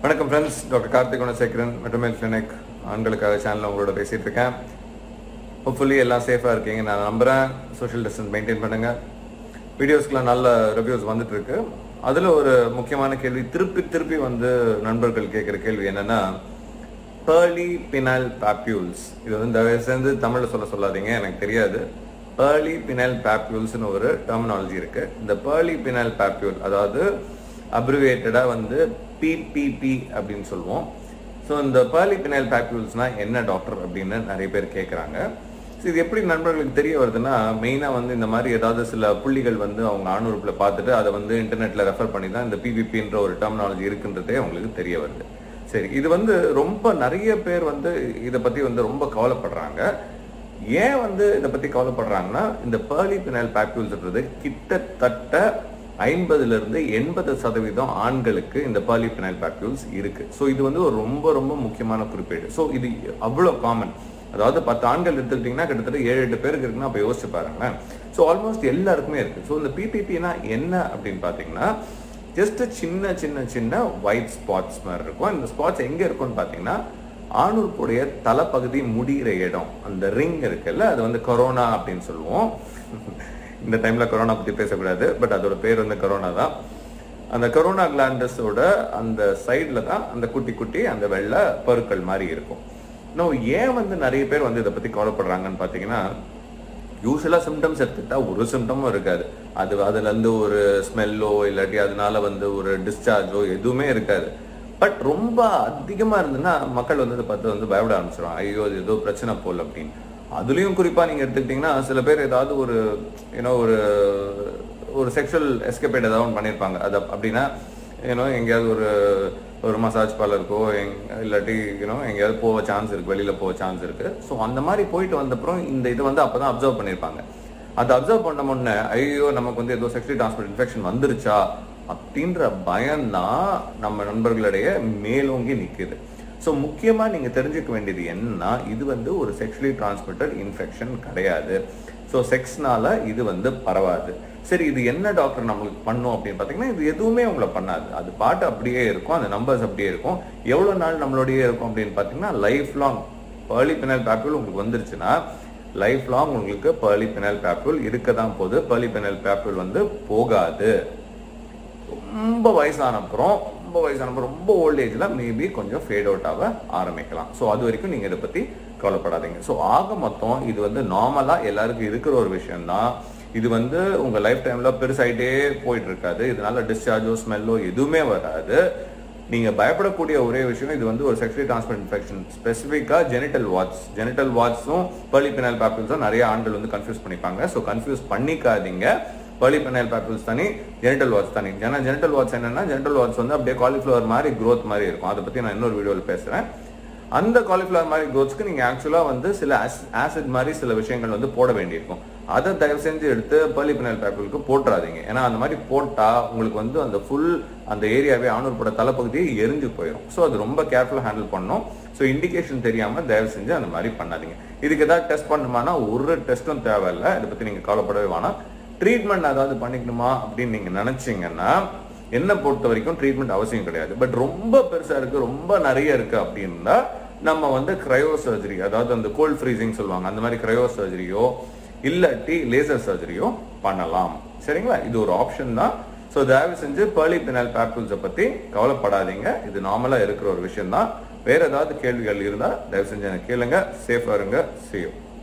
வணக்கம் friends doctor Karthik Gunasekaran மெட்டர்மெல் clinic ஆண்களுக்காக சேனலில் உங்களோட பேசிகிட்டு இருக்கேன் ஹோப்ஃபுல்லி எல்லாம் சேஃபாக இருக்கீங்க நான் நம்புகிறேன் சோஷியல் டிஸ்டன்ஸ் மெயின்டைன் பண்ணுங்கள் வீடியோஸ்க்குலாம் நல்ல ரிவ்யூஸ் வந்துட்டு இருக்கு அதில் ஒரு முக்கியமான கேள்வி திருப்பி திருப்பி வந்து நண்பர்கள் கேட்குற கேள்வி என்னன்னா பேர்லி பினால் பாப்யூல்ஸ் இது வந்து தயவு சேர்ந்து தமிழில் சொல்ல சொல்லாதீங்க எனக்கு தெரியாது பேர்லி பினால் பாப்யூல்ஸ்னு ஒரு டெர்மினாலஜி இருக்கு இந்த பேர்லி பினால் பாப்யூல் அதாவது அப்ரிவேட்டடாக வந்து பிபிபி அப்படின்னு சொல்லுவோம் ஸோ இந்த பேர்லி பினால் பாப்யூல்ஸ்னா என்ன டாக்டர் அப்படின்னு நிறைய பேர் கேட்குறாங்க ஸோ இது எப்படி நண்பர்களுக்கு தெரிய வருதுன்னா மெயினாக வந்து இந்த மாதிரி ஏதாவது சில புள்ளிகள் வந்து அவங்க ஆணுறுப்பில் பார்த்துட்டு அதை வந்து இன்டர்நெட்டில் ரெஃபர் பண்ணி தான் இந்த பிபிபின்ற ஒரு டெர்மினாலஜி இருக்குன்றதே அவங்களுக்கு தெரிய வருது சரி இது வந்து ரொம்ப நிறைய பேர் வந்து இதை பற்றி வந்து ரொம்ப கவலைப்படுறாங்க ஏன் வந்து இதை பற்றி கவலைப்படுறாங்கன்னா இந்த பேர்லி பினால் பாப்யூல்ஸ்ன்றது கிட்டத்தட்ட ஐம்பதுல இருந்து எண்பது சதவீதம் ஆண்களுக்கு இந்த பேர்லி பினால் பாப்யூல்ஸ் இருக்கு ஸோ இது வந்து ஒரு ரொம்ப ரொம்ப முக்கியமான குறிப்பீடு ஸோ இது அவ்வளோ காமன் அதாவது பத்து ஆண்கள் எடுத்துக்கிட்டிங்கன்னா கிட்டத்தட்ட ஏழு எட்டு பேருக்கு இருக்குன்னா அப்போ யோசிச்சு பாருங்களேன் ஸோ ஆல்மோஸ்ட் எல்லாருக்குமே இருக்கு ஸோ இந்த பிபிபினா என்ன அப்படின்னு பார்த்தீங்கன்னா ஜஸ்ட் சின்ன சின்ன சின்ன ஒயிட் ஸ்பாட்ஸ் மாதிரி இருக்கும் இந்த ஸ்பாட்ஸ் எங்க இருக்கும்னு பார்த்தீங்கன்னா ஆணுறுப்புடைய தலைப்பகுதி முடிகிற இடம் அந்த ரிங் இருக்குல்ல அது வந்து கொரோனா அப்படின்னு சொல்லுவோம் இந்த டைம்ல கொரோனா பத்தி பேசக்கூடாது பட் அதோட பேர் வந்து கொரோனா தான் அந்த கொரோனா கிளாண்டஸோட அந்த சைடில் தான் அந்த குட்டி குட்டி அந்த வெள்ளை பருக்கள் மாதிரி இருக்கும் இன்னும் ஏன் வந்து நிறைய பேர் வந்து இதை பத்தி கவலைப்படுறாங்கன்னு பார்த்தீங்கன்னா யூஸ்வலாக சிம்டம்ஸ் எடுத்துக்கிட்டா ஒரு சிம்டமும் இருக்காது அது அதுல இருந்து ஒரு ஸ்மெல்லோ இல்லாட்டி அதனால வந்து ஒரு டிஸ்சார்ஜோ எதுவுமே இருக்காது பட் ரொம்ப அதிகமா இருந்ததுன்னா மக்கள் வந்து இதை பார்த்து வந்து பயப்பட ஆரம்பிச்சிடும் ஐயோ அது ஏதோ பிரச்சனை போல் அப்படின்னு அதுலயும் குறிப்பா நீங்க எடுத்துக்கிட்டீங்கன்னா சில பேர் ஏதாவது ஒரு ஏன்னோ ஒரு ஒரு செக்ஷுவல் எஸ்கேபேட் ஏதாவது ஒன்று பண்ணியிருப்பாங்க அது அப்படின்னா ஏன்னோ எங்கேயாவது ஒரு ஒரு மசாஜ் பார்லருக்கோ எங் இல்லாட்டி யூனோ எங்கேயாவது போக சான்ஸ் இருக்கு வெளியில போக சான்ஸ் இருக்கு ஸோ அந்த மாதிரி போயிட்டு வந்தப்புறம் இந்த இதை வந்து அப்பதான் அப்சர்வ் பண்ணியிருப்பாங்க அதை அப்சர்வ் பண்ண முன்னே ஐயோ நமக்கு வந்து ஏதோ செக்ஷுவலி டிரான்ஸ்மிட் இன்ஃபெக்ஷன் வந்துருச்சா அப்படின்ற பயம்தான் நம்ம நண்பர்களிடையே மேலோங்கி நிற்குது ஸோ முக்கியமாக நீங்கள் தெரிஞ்சுக்க வேண்டியது என்னன்னா இது வந்து ஒரு செக்ஷுவலி டிரான்ஸ்மிட்டட் இன்ஃபெக்ஷன் கிடையாது ஸோ செக்ஸ்னால இது வந்து பரவாது சரி இது என்ன டாக்டர் நம்மளுக்கு பண்ணும் அப்படின்னு பார்த்தீங்கன்னா இது எதுவுமே உங்களை பண்ணாது அது பாட்டு அப்படியே இருக்கும் அந்த நம்பர்ஸ் அப்படியே இருக்கும் எவ்வளோ நாள் நம்மளோடயே இருக்கும் அப்படின்னு பார்த்தீங்கன்னா life long pearly penile papule உங்களுக்கு வந்துருச்சுன்னா லைஃப் லாங் உங்களுக்கு பேர்லி பினல் பேப்பிள் இருக்க தான் போகுது பேர்லி பினல் பேப்பிள் வந்து போகாது ரொம்ப வயசான அப்புறம் ரொம்ப வயசான அப்புறம் ரொம்ப ஓல்ட் ஏஜ்ல மேபி கொஞ்சம் ஃபேட் அவுட் ஆக ஆரம்பிக்கலாம் ஸோ அது வரைக்கும் நீங்க இதை பத்தி கவலைப்படாதீங்க ஸோ ஆக மொத்தம் இது வந்து நார்மலா எல்லாருக்கும் இருக்கிற ஒரு விஷயம் தான் இது வந்து உங்க லைஃப் டைம்ல பெருசாயிட்டே போயிட்டு இருக்காது இதனால டிஸ்சார்ஜோ ஸ்மெல்லோ எதுவுமே வராது நீங்க பயப்படக்கூடிய ஒரே விஷயம் இது வந்து ஒரு செக்ஷுவலி டிரான்ஸ்மிட் இன்ஃபெக்ஷன் ஸ்பெசிஃபிக்கா ஜெனிட்டல் வாட்ச் ஜெனிட்டல் வாட்ஸும் பர்லிபினல் பேப்பிள்ஸும் நிறைய ஆண்கள் வந்து கன்ஃபியூஸ் பண்ணிப்பாங்க ஸோ கன்ஃபியூஸ் பண்ணிக்காதீங்க பர்லி பெனல் பேப்பிள்ஸ் தனி ஜெனிட்டல் வாட்ச் தனி ஏன்னா ஜெனிட்டல் வாட்ச் என்னன்னா ஜெனிட்டல் வாட்ச் வந்து அப்படியே காலிஃப்ளவர் மாதிரி க்ரோத் மாதிரி இருக்கும் அதை பத்தி நான் இன்னொரு வீடியோவில் பேசுறேன் அந்த காலிஃப்ளவர் மாதிரி க்ரோத்ஸ்க்கு நீங்க ஆக்சுவலா வந்து சில ஆசிட் மாதிரி சில விஷயங்கள் வந்து போட வேண்டியிருக்கும் அதை தயவு செஞ்சு எடுத்து பர்லி பெனல் பேப்பிளுக்கு போட்டுறாதீங்க ஏன்னா அந்த மாதிரி போட்டா உங்களுக்கு வந்து அந்த ஃபுல் அந்த ஏரியாவே ஆணூர்பட தலைப்பகுதியே எரிஞ்சு போயிடும் ஸோ அது ரொம்ப கேர்ஃபுல்லாக ஹேண்டில் பண்ணணும் ஸோ இண்டிகேஷன் தெரியாம தயவு செஞ்சு அந்த மாதிரி பண்ணாதீங்க இதுக்கு ஏதாவது டெஸ்ட் பண்ணணுமானா ஒரு டெஸ்ட்டும் தேவையில்லை இதை பத்தி நீங்க கவலைப்படவே வேணாம் ட்ரீட்மெண்ட் ஏதாவது பண்ணிக்கணுமா அப்படின்னு நீங்க நினைச்சீங்கன்னா என்ன பொறுத்த வரைக்கும் ட்ரீட்மெண்ட் அவசியம் கிடையாது பட் ரொம்ப பெருசா இருக்கு ரொம்ப நிறைய இருக்கு அப்படின்னா நம்ம வந்து கிரையோ சர்ஜரி அதாவது அந்த கோல்ட் ஃப்ரீசிங் சொல்லுவாங்க அந்த மாதிரி கிரையோ சர்ஜரியோ இல்லாட்டி லேசர் சர்ஜரியோ பண்ணலாம் சரிங்களா இது ஒரு ஆப்ஷன் தான் ஸோ தயவு செஞ்சு பேர்லி பினால் பேப்பிள்ஸை பத்தி கவலைப்படாதீங்க இது நார்மலா இருக்கிற ஒரு விஷயம் தான் வேற ஏதாவது கேள்விகள் இருந்தா தயவு செஞ்சு எனக்கு கேளுங்க சேஃபா இருங்க செய்யும்